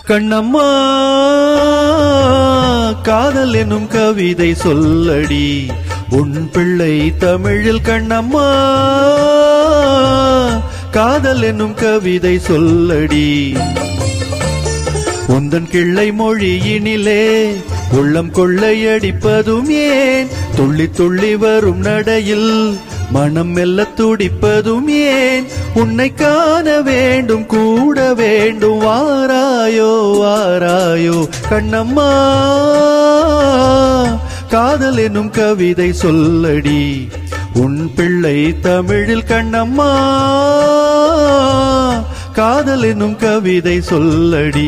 கண்ணம்மா காதல் எனும் கவிதை சொல்லடி உன் பிள்ளை தமிழில் கண்ணம்மா காதல் எனும் கவிதை சொல்லடி உந்தன் கிள்ளை மொழியினிலே உள்ளம் கொள்ளையடிப்பதும் ஏன் துள்ளி துள்ளி வரும் நடையில் மனம் மெல்ல துடிப்பதும் ஏன் உன்னை காண வேண்டும் கூட வேண்டும் வாராயோ வாராயோ கண்ணம்மா காதல் எனும் கவிதை சொல்லடி உன் பிள்ளை தமிழில் கண்ணம்மா காதல் எனும் கவிதை சொல்லடி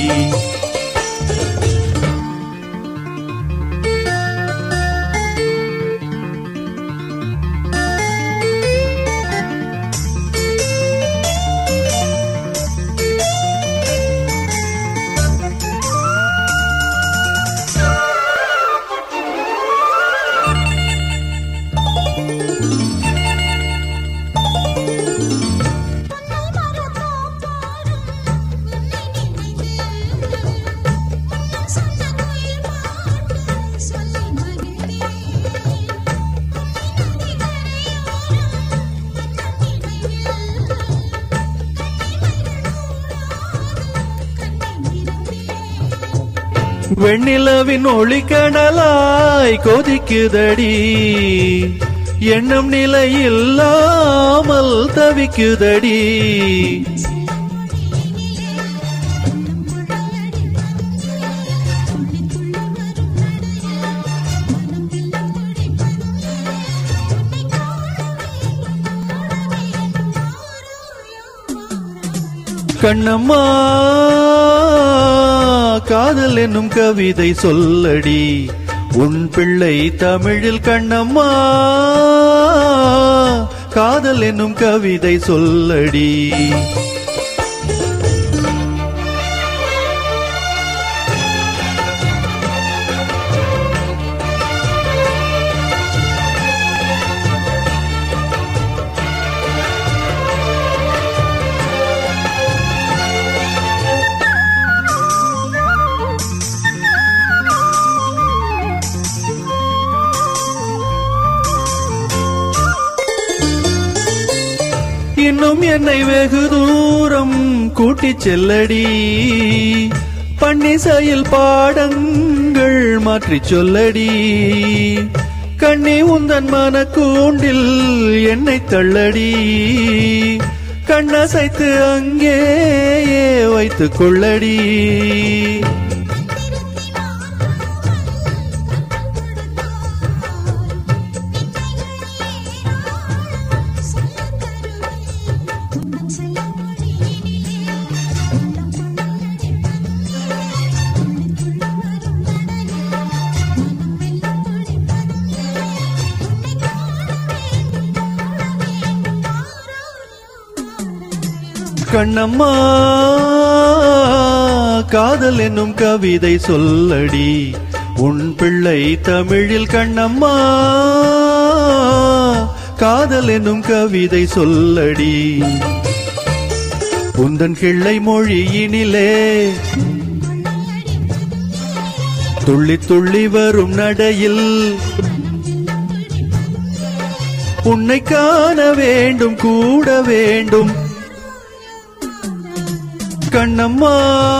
வெண்ணிலவின் ஒளி கடலாய் கொதிக்குதடி எண்ணம் நிலை இல்லாமல் தவிக்குதடி கண்ணம்மா காதல் என்னும் கவிதை சொல்லடி உன் பிள்ளை தமிழில் கண்ணம்மா காதல் என்னும் கவிதை சொல்லடி இன்னும் என்னை வெகு தூரம் கூட்டிச் செல்லடி பன்னிசையில் பாடங்கள் மாற்றிச் சொல்லடி கண்ணி உந்தன் மனக்கூண்டில் என்னை தள்ளடி கண்ணசைத்து அங்கே வைத்துக் கொள்ளடி கண்ணம்மா காதல் என்னும் கவிதை சொல்லடி உன் பிள்ளை தமிழில் கண்ணம்மா காதல் என்னும் கவிதை சொல்லடி உந்தன் கிள்ளை மொழியினிலே துள்ளி துள்ளி வரும் நடையில் உன்னை காண வேண்டும் கூட வேண்டும் கண்ணம்மா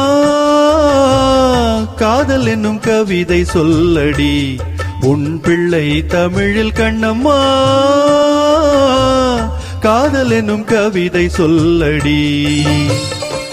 காதல் என்னும் கவிதை சொல்லடி உன் பிள்ளை தமிழில் கண்ணம்மா காதல் என்னும் கவிதை சொல்லடி